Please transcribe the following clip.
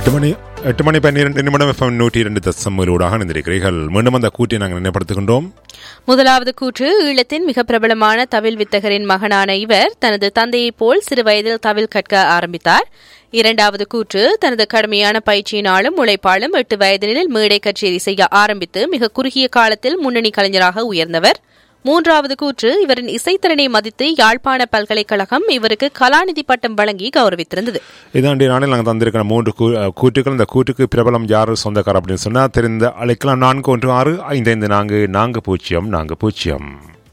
எட்டு மணி எட்டு மணி பன்னிரண்டு நிமிடம் எஃப்எம் நூற்றி இரண்டு தசமூடாக நினைந்திருக்கிறீர்கள் மீண்டும் அந்த கூட்டை நாங்கள் நினைப்படுத்துகின்றோம் முதலாவது கூற்று ஈழத்தின் மிக பிரபலமான தவில் வித்தகரின் மகனான இவர் தனது தந்தையைப் போல் சிறு வயதில் தவில் கற்க ஆரம்பித்தார் இரண்டாவது கூற்று தனது கடுமையான பயிற்சியினாலும் உழைப்பாலும் எட்டு வயதினில் மேடை கச்சேரி செய்ய ஆரம்பித்து மிக குறுகிய காலத்தில் முன்னணி கலைஞராக உயர்ந்தவர் மூன்றாவது கூற்று இவரின் இசைத்திறனை மதித்து யாழ்ப்பாண பல்கலைக்கழகம் இவருக்கு கலாநிதி பட்டம் வழங்கி கௌரவித்திருந்தது இதாண்டிய நாளில் நாங்கள் தந்திருக்கிற மூன்று கூ- அஹ், கூற்றுக்கள் இந்த கூற்றுக்கு பிரபலம் யார் சொந்தக்காரர் அப்படின்னு சொன்னால் தெரிந்த அழைக்கலாம் நான்கு ஒன்று ஆறு ஐந்து ஐந்து நான்கு நான்கு பூஜ்ஜியம் நான்கு பூஜ்ஜியம்